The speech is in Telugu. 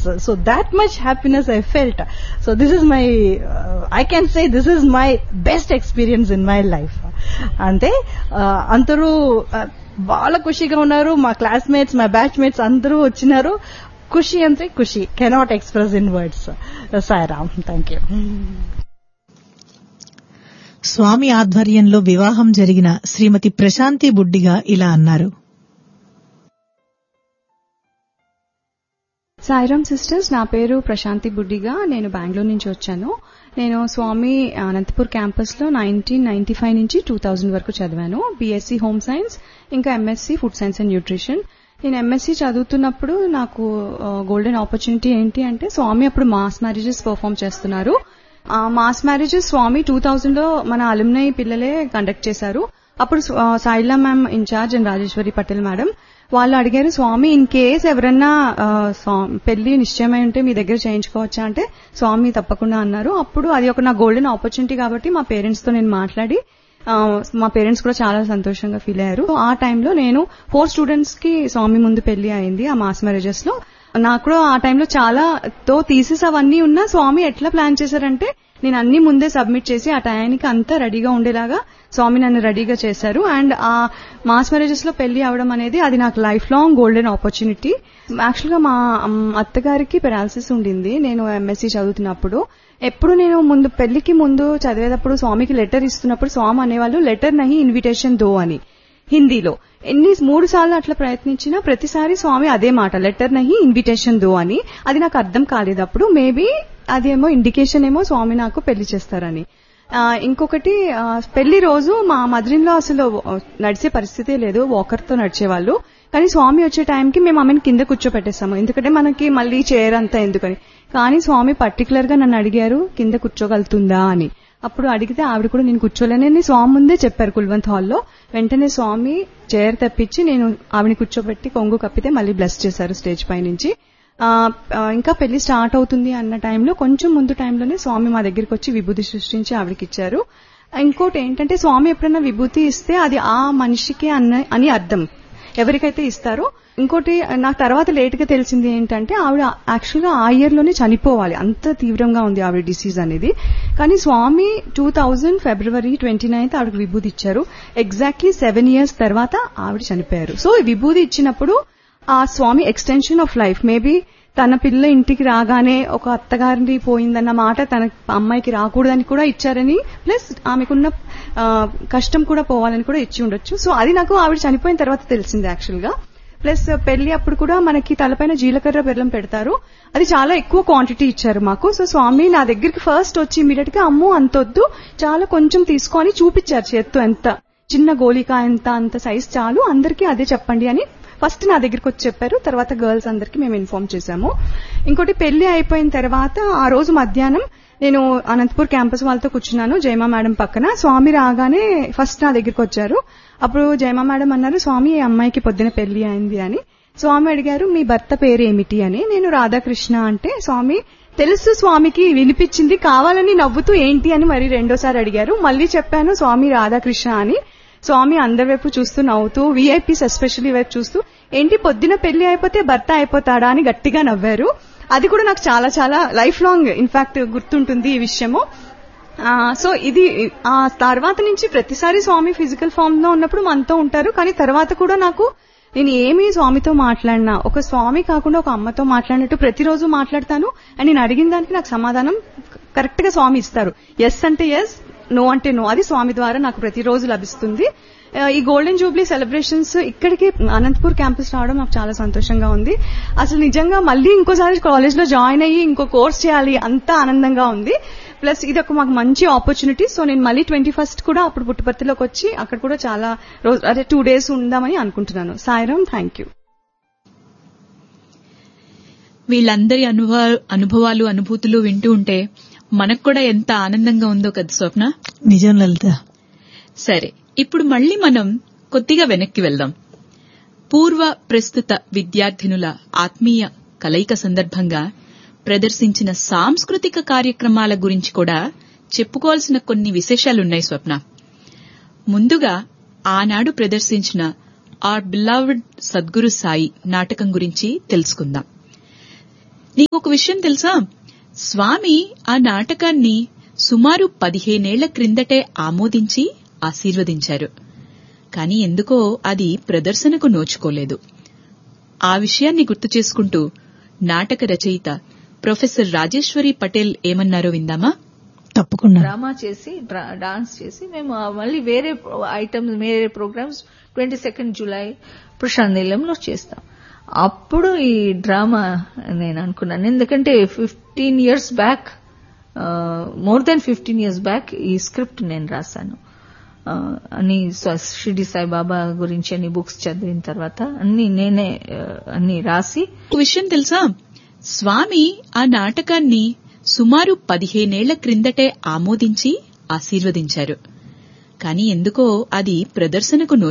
So that much happiness I felt. So this is my, uh, I can say this is my best experience in my life. అంటే అందరూ బాగా ఖుషిగా ఉన్నారు మా క్లాస్మేట్స్ మా బ్యాచ్మేట్స్ అందరూ వచ్చినారు ఖుషి అంటే ఖుషి cannot express in words Sairam thank you Swami ఆధ్వర్యంలో వివాహం జరిగిన శ్రీమతి ప్రశాంతి బుడ్డిగా ఇలా అన్నారు సాయిరామ్ సిస్టర్స్ నా పేరు ప్రశాంతి బుడ్డిగా నేను బెంగళూరు నుంచి వచ్చాను నేను స్వామి అనంతపూర్ క్యాంపస్ లో నైన్టీన్ నైన్టీ ఫైవ్ నుంచి టూ థౌజండ్ వరకు చదివాను బీఎస్సీ హోమ్ సైన్స్ ఇంకా MSc food science and nutrition నేను ఎంఎస్సీ చదువుతున్నప్పుడు నాకు గోల్డెన్ ఆపర్చునిటీ ఏంటి అంటే స్వామి అప్పుడు మాస్ మ్యారేజెస్ పర్ఫామ్ చేస్తున్నారు ఆ mass marriages Swami two thousand లో మన అలుమ్నై పిల్లలే కండక్ట్ చేశారు అప్పుడు సాయిలా ma'am incharge and Rajeshwari Patel madam వాళ్ళు అడిగారు స్వామి ఇన్ కేస్ ఎవరన్నా పెళ్లి నిశ్చయమై ఉంటే మీ దగ్గర చేయించుకోవచ్చా అంటే స్వామి తప్పకుండా అన్నారు అప్పుడు అది ఒక నా గోల్డెన్ ఆపర్చునిటీ కాబట్టి మా పేరెంట్స్ తో నేను మాట్లాడి మా పేరెంట్స్ కూడా చాలా సంతోషంగా ఫీల్ అయ్యారు ఆ టైంలో నేను ఫోర్ స్టూడెంట్స్ కి స్వామి ముందు పెళ్లి అయింది ఆ మాస్ మ్యారేజెస్ లో నాకు కూడా ఆ టైంలో చాలా తో థీసిస్ అవన్నీ ఉన్నా స్వామి ఎట్లా ప్లాన్ చేశారంటే నేను అన్ని ముందే సబ్మిట్ చేసి ఆ టయానికి అంతా రెడీగా ఉండేలాగా స్వామి నన్ను రెడీగా చేశారు అండ్ ఆ మాస్ మ్యారేజెస్ లో పెళ్లి అవడం అనేది అది నాకు life long golden opportunity actual గా మా అత్తగారికి పెరాలసిస్ ఉండింది నేను ఎంఎస్సీ చదువుతున్నప్పుడు ఎప్పుడు నేను ముందు పెళ్లికి ముందు చదివేటప్పుడు స్వామికి లెటర్ ఇస్తున్నప్పుడు స్వామి అనేవాళ్ళు లెటర్ నహి ఇన్విటేషన్ దో అని హిందీలో ఎన్ని మూడు సార్లు అట్లా ప్రయత్నించినా ప్రతిసారి స్వామి అదే మాట లెటర్ నహి ఇన్విటేషన్ దో అని అది నాకు అర్థం కాలేదు అప్పుడు మేబీ అదేమో ఇండికేషన్ ఏమో స్వామి నాకు పెళ్లి చేస్తారని ఇంకొకటి పెళ్లి రోజు మా మదరిన్లో అసలు నడిచే పరిస్థితి లేదు వాకర్ తో నడిచేవాళ్ళు కానీ స్వామి వచ్చే టైంకి మేము ఆమెను కింద కూర్చోపెట్టేస్తాము ఎందుకంటే మనకి మళ్ళీ చైర్ అంతా ఎందుకని కానీ స్వామి పర్టికులర్ గా నన్ను అడిగారు కింద కూర్చోగలుగుతుందా అని అప్పుడు అడిగితే ఆవిడ కూడా నేను కూర్చోలేనని స్వామి ముందే చెప్పారు కుల్వంత్ హాల్లో వెంటనే స్వామి చైర్ తెప్పించి నేను ఆవిడని కూర్చోబెట్టి కొంగు కప్పితే మళ్ళీ బ్లెస్ చేశారు స్టేజ్ పై నుంచి ఇంకా పెళ్లి స్టార్ట్ అవుతుంది అన్న టైంలో కొంచెం ముందు టైంలోనే స్వామి మా దగ్గరికి వచ్చి విభూతి సృష్టించి ఆవిడకి ఇచ్చారు ఇంకోటి ఏంటంటే స్వామి ఎప్పుడైనా విభూతి ఇస్తే అది ఆ మనిషికి అన్న అని అర్థం ఎవరికైతే ఇస్తారో ఇంకోటి నాకు తర్వాత లేట్ గా తెలిసింది ఏంటంటే ఆవిడ యాక్చువల్ గా ఆ ఇయర్ లోనే చనిపోవాలి అంత తీవ్రంగా ఉంది ఆవిడ డిసీజ్ అనేది కానీ Swami two thousand February twenty ninth ఆవిడకి విభూతి ఇచ్చారు ఎగ్జాక్ట్లీ సెవెన్ ఇయర్స్ తర్వాత ఆవిడ చనిపోయారు సో విభూతి ఇచ్చినప్పుడు ఆ Swami extension of life maybe తన పిల్ల ఇంటికి రాగానే ఒక అత్తగారిని పోయిందన్న మాట తన అమ్మాయికి రాకూడదని కూడా ఇచ్చారని ప్లస్ ఆమెకున్న కష్టం కూడా పోవాలని కూడా ఇచ్చి ఉండొచ్చు సో అది నాకు ఆవిడ చనిపోయిన తర్వాత తెలిసింది యాక్చువల్ గా ప్లస్ పెళ్లి అప్పుడు కూడా మనకి తలపైన జీలకర్ర బెల్లం పెడతారు అది చాలా ఎక్కువ క్వాంటిటీ ఇచ్చారు మాకు సో స్వామి నా దగ్గరికి ఫస్ట్ వచ్చి ఇమీడియట్ గా అమ్ము అంతొద్దు చాలా కొంచెం తీసుకొని చూపించారు చేత్తో ఎంత చిన్న గోలిక ఎంత అంత సైజ్ చాలు అందరికీ అదే చెప్పండి అని ఫస్ట్ నా దగ్గరికి వచ్చి చెప్పారు తర్వాత గర్ల్స్ అందరికి మేము ఇన్ఫార్మ్ చేశాము ఇంకోటి పెళ్లి అయిపోయిన తర్వాత ఆ రోజు మధ్యాహ్నం నేను అనంతపూర్ క్యాంపస్ వాళ్ళతో కూర్చున్నాను జయమా మేడం పక్కన స్వామి రాగానే ఫస్ట్ నా దగ్గరికి వచ్చారు అప్పుడు జయమా మేడం అన్నారు స్వామి ఈ అమ్మాయికి పొద్దున పెళ్లి అయింది అని స్వామి అడిగారు మీ భర్త పేరు ఏమిటి అని నేను రాధాకృష్ణ అంటే స్వామి తెలుసు స్వామికి వినిపించింది కావాలని నవ్వుతూ ఏంటి అని మరి రెండోసారి అడిగారు మళ్ళీ చెప్పాను స్వామి రాధాకృష్ణ అని స్వామి అందరి వైపు చూస్తూ నవ్వుతూ వీఐపీస్ ఎస్పెషల్లీ వైపు చూస్తూ ఏంటి పొద్దున పెళ్లి అయిపోతే భర్త అయిపోతాడా అని గట్టిగా నవ్వారు అది కూడా నాకు చాలా చాలా లైఫ్ లాంగ్ ఇన్ఫాక్ట్ గుర్తుంటుంది ఈ విషయము సో ఇది ఆ తర్వాత నుంచి ప్రతిసారి స్వామి ఫిజికల్ ఫామ్ లో ఉన్నప్పుడు మనతో ఉంటారు కానీ తర్వాత కూడా నాకు నేను ఏమి స్వామితో మాట్లాడినా ఒక స్వామి కాకుండా ఒక అమ్మతో మాట్లాడినట్టు ప్రతిరోజు మాట్లాడతాను అండ్ నేను అడిగిన దానికి నాకు సమాధానం కరెక్ట్ గా స్వామి ఇస్తారు ఎస్ అంటే ఎస్ నో అంటే నో అది స్వామి ద్వారా నాకు ప్రతిరోజు లభిస్తుంది ఈ గోల్డెన్ జూబ్లీ సెలబ్రేషన్స్ ఇక్కడికి అనంతపూర్ క్యాంపస్ రావడం నాకు చాలా సంతోషంగా ఉంది అసలు నిజంగా మళ్ళీ ఇంకోసారి కాలేజ్ లో జాయిన్ అయ్యి ఇంకో కోర్స్ చేయాలి అంత ఆనందంగా ఉంది ప్లస్ ఇది ఒక మాకు మంచి ఆపర్చునిటీ సో నేను మళ్ళీ ట్వంటీ ఫస్ట్ కూడా అప్పుడు పుట్టుపర్తిలోకి వచ్చి అక్కడ కూడా చాలా రోజు అదే టూ డేస్ ఉందామని అనుకుంటున్నాను సాయిరామ్ థ్యాంక్ యూ వీళ్ళందరి అనుభవ అనుభవాలు అనుభూతులు వింటూ ఉంటే మనకు కూడా ఎంత ఆనందంగా ఉందో కదా స్వప్న నిజం లలిత సరే ఇప్పుడు మళ్ళీ మనం కొద్దిగా వెనక్కి వెళ్దాం పూర్వ ప్రస్తుత విద్యార్థినుల ఆత్మీయ కలయిక సందర్భంగా ప్రదర్శించిన సాంస్కృతిక కార్యక్రమాల గురించి కూడా చెప్పుకోవాల్సిన కొన్ని విశేషాలున్నాయి స్వప్న ముందుగా ఆనాడు ప్రదర్శించిన ఆర్ బిలవ్డ్ సద్గురు సాయి నాటకం గురించి తెలుసుకుందాం నీకు ఒక విషయం తెలుసా స్వామి ఆ నాటకాన్ని సుమారు పదిహేనేళ్ల క్రిందటే ఆమోదించి ఆశీర్వదించారు కాని ఎందుకో అది ప్రదర్శనకు నోచుకోలేదు ఆ విషయాన్ని గుర్తు చేసుకుంటూ నాటక రచయిత ప్రొఫెసర్ రాజేశ్వరి పటేల్ ఏమన్నారో విందామా తప్పకుండా డ్రామా చేసి డ్రా- డాన్స్ చేసి మేము ఆ మళ్ళీ వేరే ఐటమ్స్ వేరే programs twenty second July Prashanth నిలయంలో చేస్తాం అప్పుడు ఈ డ్రామా నేను అనుకున్నాను ఎందుకంటే fifteen years back more than fifteen years back ఈ స్క్రిప్ట్ నేను రాశాను ఆ, అన్ని స్వ- షిరిడి సాయిబాబా గురించి అన్ని బుక్స్ చదివిన తర్వాత అన్ని నేనే ఆ, అన్ని రాసి ఒక విషయం తెలుసా స్వామి ఆ నాటకాన్ని సుమారు పదిహేనేళ్ల క్రిందటే ఆమోదించి ఆశీర్వదించారు కాని ఎందుకో అది ప్రదర్శనకు నో